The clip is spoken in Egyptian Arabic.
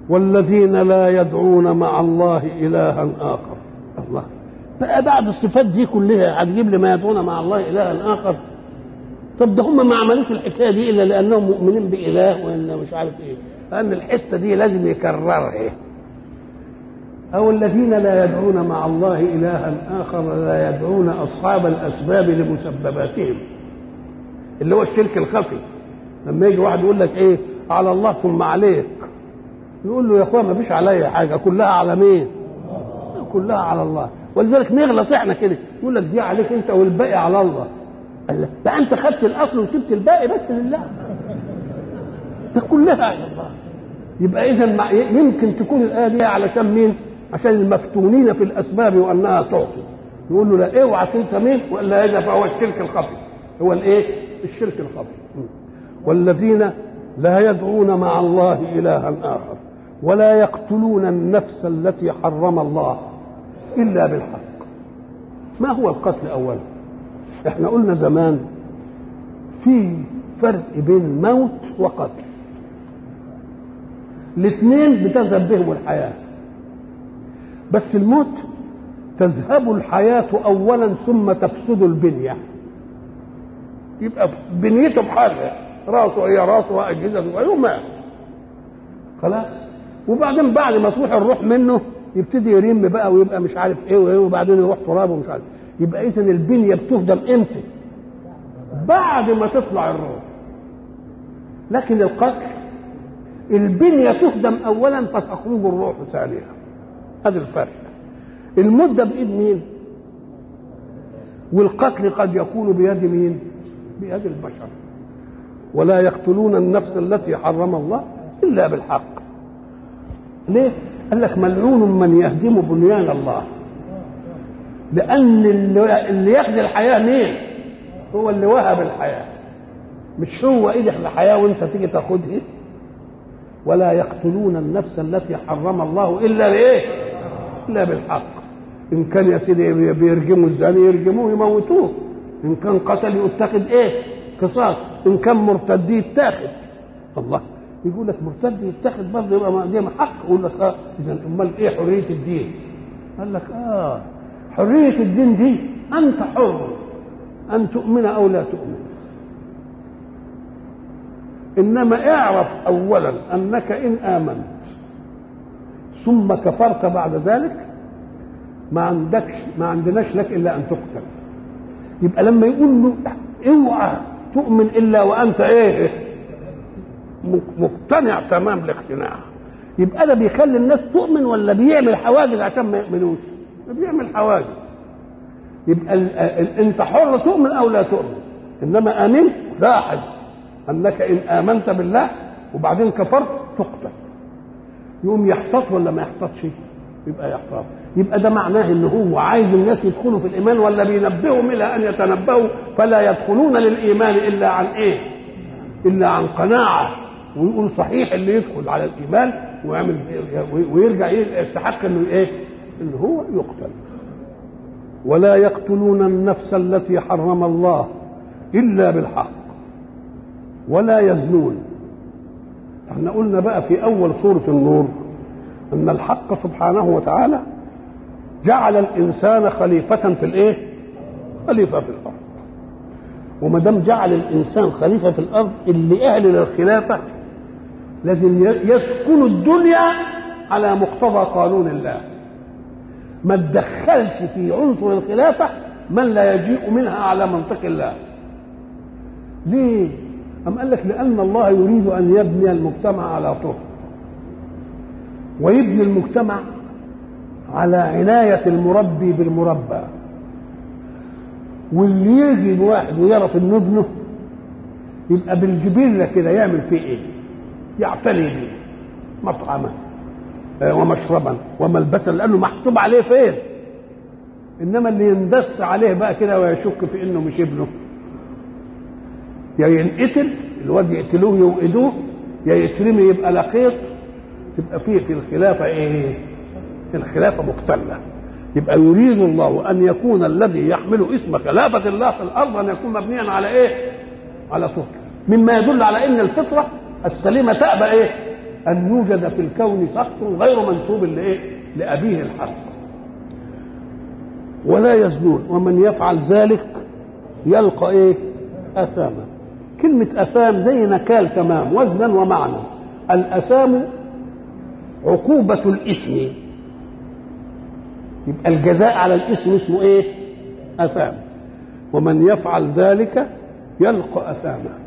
والذين لا يدعون مع الله إلها آخر الله بقى بعد الصفات دي كلها هتجيب لي ما يدعون مع الله إلها آخر طب ده هم ما عملوش الحكايه دي الا لانهم مؤمنين باله وان مش عارف ايه لان الحته دي لازم يكررها إيه؟ او الذين لا يدعون مع الله الها اخر لا يدعون اصحاب الاسباب لمسبباتهم اللي هو الشرك الخفي لما يجي واحد يقول لك ايه على الله ثم عليك يقول له يا اخويا ما فيش عليا حاجه كلها على مين كلها على الله ولذلك نغلط احنا كده يقول لك دي عليك انت والباقي على الله قال لا بقى انت خدت الاصل وسبت الباقي بس لله ده كلها على الله يبقى اذا يمكن تكون الايه دي علشان مين عشان المفتونين في الاسباب وانها تعطي يقول له لا اوعى تنسى مين والا هذا فهو الشرك الخفي هو الايه الشرك الخفي والذين لا يدعون مع الله الها اخر ولا يقتلون النفس التي حرم الله الا بالحق ما هو القتل اولا احنا قلنا زمان في فرق بين موت وقتل الاثنين بتذهب بهم الحياه بس الموت تذهب الحياه اولا ثم تفسد البنيه يبقى بنيته بحالها راسه هي راسه واجهزته ايوه مات خلاص وبعدين بعد ما تروح الروح منه يبتدي يرم بقى ويبقى مش عارف ايه وايه وبعدين يروح تراب ومش عارف يبقى اذا البنيه بتهدم امتى؟ بعد ما تطلع الروح لكن القتل البنيه تهدم اولا فتخرج الروح ثانيا هذا الفرق المده بايد مين؟ والقتل قد يكون بيد مين؟ بيد البشر ولا يقتلون النفس التي حرم الله الا بالحق ليه؟ قال لك ملعون من يهدم بنيان الله لان اللي ياخذ الحياه مين هو اللي وهب الحياه مش هو ايدك الحياه وانت تيجي تاخدها ولا يقتلون النفس التي حرم الله الا بايه الا بالحق ان كان يا سيدي بيرجموا الزاني يرجموه يموتوه ان كان قتل يتخذ ايه قصاص ان كان مرتد يتاخد الله يقول لك مرتد يتاخد برضه يبقى دي حق يقول لك اه اذا امال ايه حريه الدين قال لك اه حرية الدين دي أنت حر أن تؤمن أو لا تؤمن إنما اعرف أولا أنك إن آمنت ثم كفرت بعد ذلك ما عندكش ما عندناش لك إلا أن تقتل يبقى لما يقول له اوعى تؤمن إلا وأنت إيه مقتنع تمام الاقتناع يبقى ده بيخلي الناس تؤمن ولا بيعمل حواجز عشان ما يؤمنوش بيعمل حواجز يبقى ال ال انت حر تؤمن او لا تؤمن انما امنت لاحظ انك ان امنت بالله وبعدين كفرت تقتل يقوم يحتاط ولا ما يحتاطش يبقى يحتاط يبقى ده معناه ان هو عايز الناس يدخلوا في الايمان ولا بينبههم الى ان يتنبهوا فلا يدخلون للايمان الا عن ايه الا عن قناعه ويقول صحيح اللي يدخل على الايمان ويعمل ويرجع يستحق انه ايه ان هو يقتل ولا يقتلون النفس التي حرم الله الا بالحق ولا يزنون احنا قلنا بقى في اول سوره النور ان الحق سبحانه وتعالى جعل الانسان خليفه في الايه خليفه في الارض وما دام جعل الانسان خليفه في الارض اللي اهل للخلافه لازم يسكن الدنيا على مقتضى قانون الله ما تدخلش في عنصر الخلافة من لا يجيء منها على منطق الله ليه أم قال لك لأن الله يريد أن يبني المجتمع على طهر ويبني المجتمع على عناية المربي بالمربى واللي يجي واحد ويعرف انه ابنه يبقى بالجبله كده يعمل فيه ايه؟ يعتني به مطعما ومشربا وملبسا لانه محسوب عليه فين انما اللي يندس عليه بقى كده ويشك في انه مش ابنه يا ينقتل الواد يقتلوه يوقدوه يا يترمي يبقى لقيط تبقى فيه في الخلافه ايه الخلافه مختله يبقى يريد الله ان يكون الذي يحمل اسم خلافه الله في الارض ان يكون مبنيا على ايه على طهر مما يدل على ان الفطره السليمه تأبى ايه ان يوجد في الكون فخر غير منسوب لايه لابيه الحق ولا يزنون ومن يفعل ذلك يلقى ايه اثاما كلمه اثام زي نكال تمام وزنا ومعنى الاثام عقوبه الاسم يبقى الجزاء على الاسم اسمه ايه اثام ومن يفعل ذلك يلقى اثاما